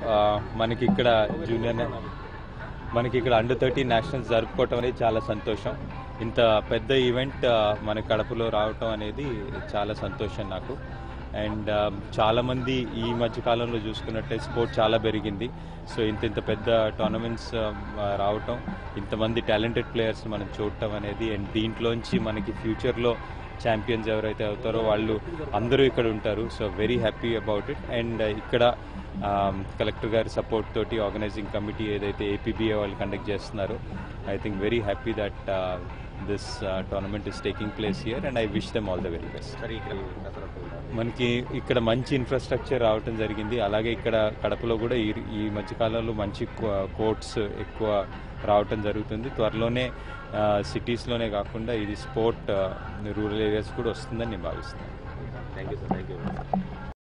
ఆ, మనకి ఇక్కడ జూనియర్ నే- మనకి ఇక్కడ అండర్ థర్టీ నేషనల్స్ జరుపుకోవటం అనేది చాలా సంతోషం ఇంత పెద్ద ఈవెంట్ ఆ, మన కడపలో రావటం అనేది చాలా సంతోషం నాకు అండ్ చాలామంది ఈ మధ్య కాలంలో చూసుకున్నట్టే స్పోర్ట్ చాలా పెరిగింది సో ఇంత ఇంత పెద్ద టోర్నమెంట్స్ రావటం ఇంతమంది టాలెంటెడ్ ప్లేయర్స్ మనం చూడటం అనేది అండ్ దీంట్లోంచి మనకి ఫ్యూచర్లో ఛాంపియన్స్ ఎవరైతే అవుతారో వాళ్ళు అందరూ ఇక్కడ ఉంటారు so very happy about it and ఇక్కడ కలెక్టర్ గారి సపోర్ట్ తోటి ఆర్గనైజింగ్ కమిటీ ఏదైతే ఏపీబీఏ వాళ్ళు కండక్ట్ చేస్తున్నారో I think very happy that this tournament is taking place here and I wish them all the very best సరే ఇక్కడ దసరా మనకి ఇక్కడ మంచి ఇన్ఫ్రాస్ట్రక్చర్ రావటం జరిగింది అలాగే ఇక్కడ కడపలో కూడా ఈ ఈ మధ్యకాలంలో మంచి కోర్ట్స్ ఎక్కువ రావటం జరుగుతుంది త్వరలోనే సిటీస్లోనే కాకుండా ఇది స్పోర్ట్ రూరల్ ఏరియాస్ కూడా వస్తుందని నేను భావిస్తున్నాను thank you sir thank you